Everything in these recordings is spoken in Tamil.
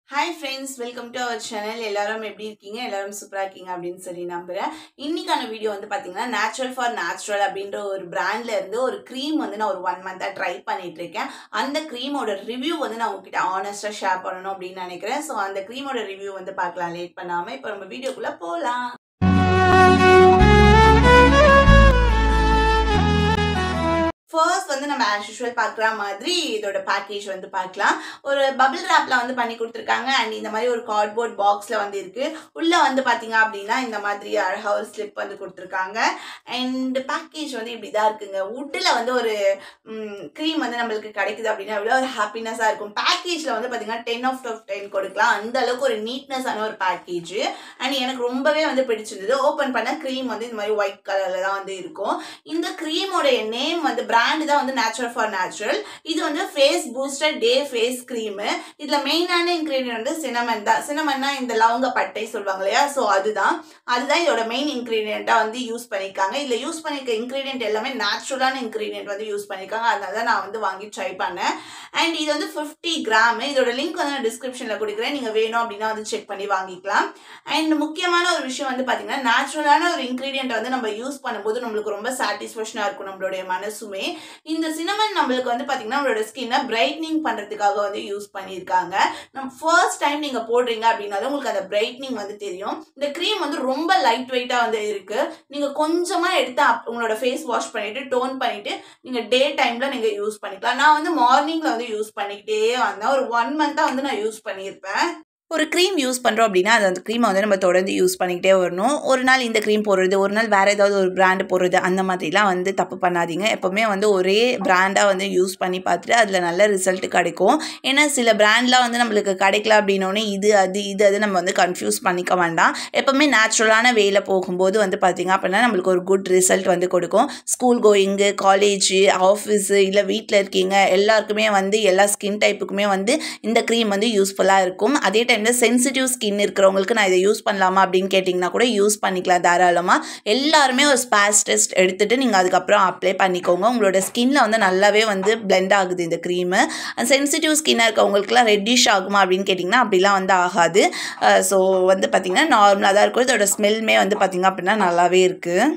hi friends welcome to our channel எல்லாரும் எப்படி இருக்கீங்க எல்லாரும் சூப்பராக இருக்கீங்க அப்படின்னு சொல்லி நம்புகிறேன் இன்னைக்கான வீடியோ வந்து பார்த்தீங்கன்னா நேச்சுரல் ஃபார் நேச்சுரல் அப்படின்ற ஒரு பிராண்ட்ல இருந்து ஒரு க்ரீம் வந்து நான் ஒரு ஒன் மந்த்தாக ட்ரை பண்ணிட்டு இருக்கேன் அந்த க்ரீமோட ரிவ்யூ வந்து நான் உங்ககிட்ட ஆனஸ்ட்டாக ஷேர் பண்ணணும் அப்படின்னு நினைக்கிறேன் ஸோ அந்த க்ரீமோட ரிவ்யூ வந்து பார்க்கலாம் லேட் பண்ணாமல் இப்போ நம்ம வீடியோக்குள்ளே போகலாம் ஃபர்ஸ்ட் வந்து நம்ம ஆஸ் யூஷுவல் பார்க்குற மாதிரி இதோட பேக்கேஜ் வந்து பார்க்கலாம் ஒரு பபிள் ரேப்பில் வந்து பண்ணி கொடுத்துருக்காங்க அண்ட் இந்த மாதிரி ஒரு கார்ட்போர்ட் பாக்ஸில் வந்து இருக்குது உள்ளே வந்து பார்த்தீங்க அப்படின்னா இந்த மாதிரி அழகாக ஒரு ஸ்லிப் வந்து கொடுத்துருக்காங்க அண்ட் பேக்கேஜ் வந்து இப்படி தான் இருக்குங்க வுட்டில் வந்து ஒரு க்ரீம் வந்து நம்மளுக்கு கிடைக்குது அப்படின்னா எவ்வளோ ஒரு ஹாப்பினஸாக இருக்கும் பேக்கேஜில் வந்து பார்த்தீங்கன்னா டென் ஆஃப் ஆஃப் டென் கொடுக்கலாம் அந்த அளவுக்கு ஒரு நீட்னஸான ஒரு பேக்கேஜ் அண்ட் எனக்கு ரொம்பவே வந்து பிடிச்சிருந்தது ஓப்பன் பண்ண க்ரீம் வந்து இந்த மாதிரி ஒயிட் கலரில் தான் வந்து இருக்கும் இந்த க்ரீமோடைய நேம் வந்து பிராண்டு தான் வந்து நேச்சுரல் ஃபார் நேச்சுரல் இது வந்து face booster day face cream இதில் மெயினான இன்க்ரீடியன்ட் வந்து சினமன் தான் சினமன்னா இந்த லவங்க பட்டை சொல்லுவாங்க இல்லையா ஸோ அதுதான் அதுதான் இதோட மெயின் இன்க்ரீடியண்ட்டாக வந்து யூஸ் பண்ணியிருக்காங்க இதில் யூஸ் பண்ணியிருக்க இன்க்ரீடியன்ட் எல்லாமே நேச்சுரலான இன்க்ரீடியன்ட் வந்து யூஸ் பண்ணியிருக்காங்க அதனால தான் நான் வந்து வாங்கி ட்ரை பண்ணேன் அண்ட் இது வந்து ஃபிஃப்டி கிராம் இதோட லிங்க் வந்து நான் டிஸ்கிரிப்ஷனில் கொடுக்குறேன் நீங்கள் வேணும் அப்படின்னா வந்து செக் பண்ணி வாங்கிக்கலாம் அண்ட் முக்கியமான ஒரு விஷயம் வந்து பார்த்தீங்கன்னா நேச்சுரலான ஒரு இன்க்ரீடியன்ட் வந்து நம்ம யூஸ் பண்ணும்போது நம்மளுக்கு ரொம்ப சாட்டிஸ்ஃபேக்ஷனாக இருக்கும் நம்மளுடைய மனசுமே இந்த சினமன் நம்மளுக்கு வந்து பார்த்தீங்கன்னா நம்மளோட ஸ்கின்னை பிரைட்னிங் பண்ணுறதுக்காக வந்து யூஸ் பண்ணியிருக்காங்க நம்ம ஃபர்ஸ்ட் டைம் நீங்கள் போடுறீங்க அப்படின்னாலும் உங்களுக்கு அந்த பிரைட்னிங் வந்து தெரியும் இந்த க்ரீம் வந்து ரொம்ப லைட் வெயிட்டாக வந்து இருக்குது நீங்கள் கொஞ்சமாக எடுத்து அப் உங்களோட ஃபேஸ் வாஷ் பண்ணிவிட்டு டோன் பண்ணிவிட்டு நீங்கள் டே டைமில் நீங்கள் யூஸ் பண்ணிக்கலாம் நான் வந்து மார்னிங்கில் வந்து யூஸ் பண்ணிக்கிட்டே வந்தேன் ஒரு ஒன் மந்த்தாக வந்து நான் யூஸ் பண்ணியிருப்பேன் ஒரு க்ரீம் யூஸ் பண்ணுறோம் அப்படின்னா அது அந்த க்ரீமை வந்து நம்ம தொடர்ந்து யூஸ் பண்ணிக்கிட்டே வரணும் ஒரு நாள் இந்த க்ரீம் போடுறது ஒரு நாள் வேறு ஏதாவது ஒரு பிராண்டு போடுறது அந்த மாதிரிலாம் வந்து தப்பு பண்ணாதீங்க எப்போவுமே வந்து ஒரே பிராண்டாக வந்து யூஸ் பண்ணி பார்த்துட்டு அதில் நல்ல ரிசல்ட் கிடைக்கும் ஏன்னா சில பிராண்ட்லாம் வந்து நம்மளுக்கு கிடைக்கல அப்படின்னோடனே இது அது இது அது நம்ம வந்து கன்ஃபியூஸ் பண்ணிக்க வேண்டாம் எப்போவுமே நேச்சுரலான வேல போகும்போது வந்து பார்த்திங்க அப்படின்னா நம்மளுக்கு ஒரு குட் ரிசல்ட் வந்து கொடுக்கும் ஸ்கூல் கோயிங்கு காலேஜு ஆஃபீஸு இல்லை வீட்டில் இருக்கீங்க எல்லாருக்குமே வந்து எல்லா ஸ்கின் டைப்புக்குமே வந்து இந்த க்ரீம் வந்து யூஸ்ஃபுல்லாக இருக்கும் அதே டைம் டைமில் சென்சிட்டிவ் ஸ்கின் இருக்கிறவங்களுக்கு நான் இதை யூஸ் பண்ணலாமா அப்படின்னு கேட்டிங்கன்னா கூட யூஸ் பண்ணிக்கலாம் தாராளமாக எல்லாருமே ஒரு ஸ்பாஸ் டெஸ்ட் எடுத்துகிட்டு நீங்கள் அதுக்கப்புறம் அப்ளை பண்ணிக்கோங்க உங்களோட ஸ்கின்னில் வந்து நல்லாவே வந்து பிளெண்ட் ஆகுது இந்த க்ரீமு சென்சிட்டிவ் ஸ்கின்னாக இருக்கவங்களுக்குலாம் ரெட்டிஷ் ஆகுமா அப்படின்னு கேட்டிங்கன்னா அப்படிலாம் வந்து ஆகாது ஸோ வந்து பார்த்திங்கன்னா நார்மலாக தான் இருக்கும் இதோட ஸ்மெல்மே வந்து பார்த்திங்க அப்படின்னா நல்லாவே இருக்குது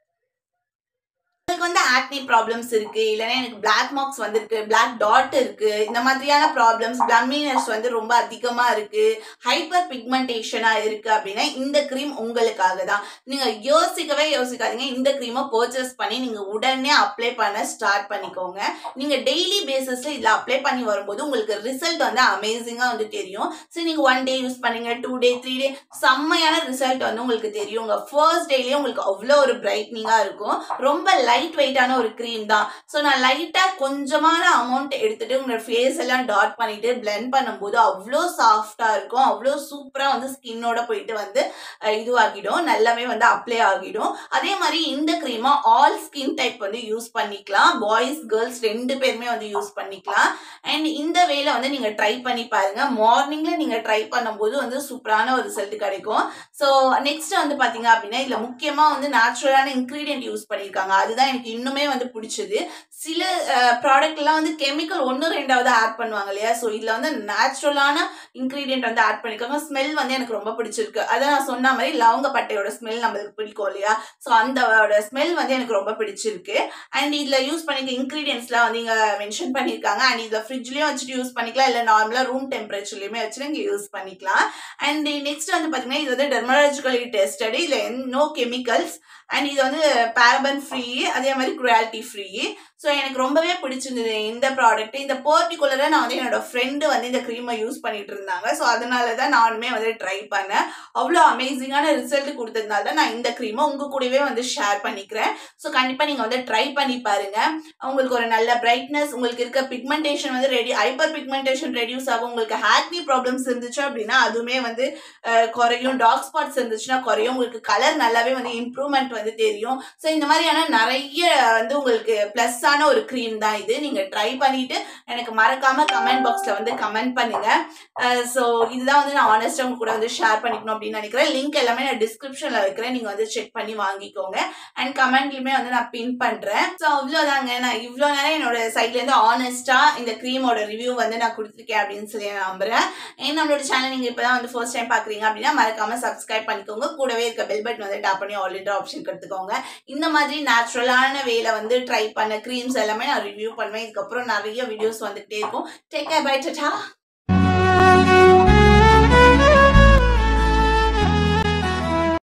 உங்களுக்கு வந்து ஆக்னி ப்ராப்ளம்ஸ் இருக்கு இல்லைன்னா எனக்கு பிளாக் மார்க்ஸ் வந்திருக்கு பிளாக் டாட் இருக்கு இந்த மாதிரியான ப்ராப்ளம்ஸ் பிளம்மினஸ் வந்து ரொம்ப அதிகமா இருக்கு ஹைப்பர் பிக்மெண்டேஷனா இருக்கு அப்படின்னா இந்த க்ரீம் உங்களுக்காக தான் நீங்க யோசிக்கவே யோசிக்காதீங்க இந்த க்ரீமை பர்ச்சேஸ் பண்ணி நீங்க உடனே அப்ளை பண்ண ஸ்டார்ட் பண்ணிக்கோங்க நீங்க டெய்லி பேசிஸ்ல இதுல அப்ளை பண்ணி வரும்போது உங்களுக்கு ரிசல்ட் வந்து அமேசிங்கா வந்து தெரியும் சரி நீங்க ஒன் டே யூஸ் பண்ணீங்க டூ டே த்ரீ டே செம்மையான ரிசல்ட் வந்து உங்களுக்கு தெரியும் உங்க ஃபர்ஸ்ட் டேலயே உங்களுக்கு அவ்வளோ ஒரு பிரைட்னிங்கா இருக்கும் ரொம்ப லைட் வெயிட்டான ஒரு க்ரீம் தான் ஸோ நான் லைட்டாக கொஞ்சமான அமௌண்ட் எடுத்துட்டு உங்களோட ஃபேஸ் எல்லாம் டாட் பண்ணிட்டு பிளெண்ட் பண்ணும்போது அவ்வளோ சாஃப்டாக இருக்கும் அவ்வளோ சூப்பராக வந்து ஸ்கின்னோட போயிட்டு வந்து இதுவாகிடும் நல்லாவே வந்து அப்ளை ஆகிடும் அதே மாதிரி இந்த க்ரீமை ஆல் ஸ்கின் டைப் வந்து யூஸ் பண்ணிக்கலாம் பாய்ஸ் கேர்ள்ஸ் ரெண்டு பேருமே வந்து யூஸ் பண்ணிக்கலாம் அண்ட் இந்த வேலை வந்து நீங்கள் ட்ரை பண்ணி பாருங்க மார்னிங்கில் நீங்கள் ட்ரை பண்ணும்போது வந்து சூப்பரான ஒரு ரிசல்ட் கிடைக்கும் ஸோ நெக்ஸ்ட் வந்து பார்த்தீங்க அப்படின்னா இதில் முக்கியமாக வந்து நேச்சுரலான இன்க்ரீடியன்ட் யூஸ் பண்ணியிருக்காங்க அதுதான் எனக்கு இன்னுமே வந்து பிடிச்சது சில ப்ராடக்ட்லாம் வந்து கெமிக்கல் ஒன்று ரெண்டாவது ஆட் பண்ணுவாங்க இல்லையா ஸோ இதில் வந்து நேச்சுரலான இன்க்ரீடியன்ட் வந்து ஆட் பண்ணியிருக்காங்க ஸ்மெல் வந்து எனக்கு ரொம்ப பிடிச்சிருக்கு அதை நான் சொன்ன மாதிரி லவங்க பட்டையோட ஸ்மெல் நம்மளுக்கு பிடிக்கும் இல்லையா ஸோ அந்த ஸ்மெல் வந்து எனக்கு ரொம்ப பிடிச்சிருக்கு அண்ட் இதில் யூஸ் பண்ணிக்க இன்க்ரீடியன்ஸ்லாம் வந்து இங்கே மென்ஷன் பண்ணியிருக்காங்க அண்ட் இதில் ஃப்ரிட்ஜ்லேயும் வச்சுட்டு யூஸ் பண்ணிக்கலாம் இல்லை நார்மலாக ரூம் டெம்பரேச்சர்லையுமே வச்சுட்டு இங்கே யூஸ் பண்ணிக்கலாம் அண்ட் நெக்ஸ்ட் வந்து பார்த்தீங்கன்னா இது வந்து டெர்மலாஜிக்கலி டெஸ்டடு இதில் நோ கெமிக்கல்ஸ் அண்ட் இது வந்து பேரபன் ஃப்ரீ அதே மாதிரி குவாலிட்டி ஃப்ரீ ஸோ எனக்கு ரொம்பவே பிடிச்சிருந்தது இந்த ப்ராடக்ட் இந்த பர்டிகுலராக நான் வந்து என்னோட ஃப்ரெண்டு வந்து இந்த க்ரீமை யூஸ் பண்ணிட்டு இருந்தாங்க ஸோ அதனால தான் நானுமே வந்து ட்ரை பண்ணேன் அவ்வளோ அமேசிங்கான ரிசல்ட் கொடுத்ததுனால தான் நான் இந்த க்ரீமை உங்கள் கூடவே வந்து ஷேர் பண்ணிக்கிறேன் ஸோ கண்டிப்பாக நீங்கள் வந்து ட்ரை பண்ணி பாருங்க உங்களுக்கு ஒரு நல்ல பிரைட்னஸ் உங்களுக்கு இருக்க பிக்மெண்டேஷன் வந்து ரெடி ஹைப்பர் பிக்மெண்டேஷன் ரெடியூஸ் ஆகும் உங்களுக்கு ஹேக்னி ப்ராப்ளம்ஸ் இருந்துச்சு அப்படின்னா அதுவுமே வந்து குறையும் டார்க் ஸ்பாட்ஸ் இருந்துச்சுன்னா குறையும் உங்களுக்கு கலர் நல்லாவே வந்து இம்ப்ரூவ்மெண்ட் வந்து தெரியும் ஸோ இந்த மாதிரியான நிறைய வந்து உங்களுக்கு ப்ளஸ் பெஸ்டான ஒரு க்ரீம் தான் இது நீங்க ட்ரை பண்ணிட்டு எனக்கு மறக்காம கமெண்ட் பாக்ஸ்ல வந்து கமெண்ட் பண்ணுங்க ஸோ இதுதான் வந்து நான் ஆனஸ்டா உங்க கூட வந்து ஷேர் பண்ணிக்கணும் அப்படின்னு நினைக்கிறேன் லிங்க் எல்லாமே நான் டிஸ்கிரிப்ஷன்ல வைக்கிறேன் நீங்க வந்து செக் பண்ணி வாங்கிக்கோங்க அண்ட் கமெண்ட்லயுமே வந்து நான் பின் பண்றேன் ஸோ அவ்வளோதாங்க நான் இவ்வளோ நேரம் என்னோட சைட்ல இருந்து ஆனஸ்டா இந்த க்ரீமோட ரிவ்யூ வந்து நான் கொடுத்துருக்கேன் அப்படின்னு சொல்லி நான் நம்புறேன் ஏன் நம்மளோட சேனல் நீங்க இப்பதான் வந்து ஃபர்ஸ்ட் டைம் பாக்குறீங்க அப்படின்னா மறக்காம சப்ஸ்கிரைப் பண்ணிக்கோங்க கூடவே இருக்க பெல் பட்டன் வந்து டாப் பண்ணி ஆல்ரெடி ஆப்ஷன் கொடுத்துக்கோங்க இந்த மாதிரி நேச்சுரலான வேல வந்து ட்ரை பண்ண க்ரீம்ஸ் எல்லாமே நான் ரிவ்யூ பண்ணுவேன் இதுக்கப்புறம் நிறைய வீடியோஸ் வந்துகிட்டே இருக்கும் டேக் கேர் பை டா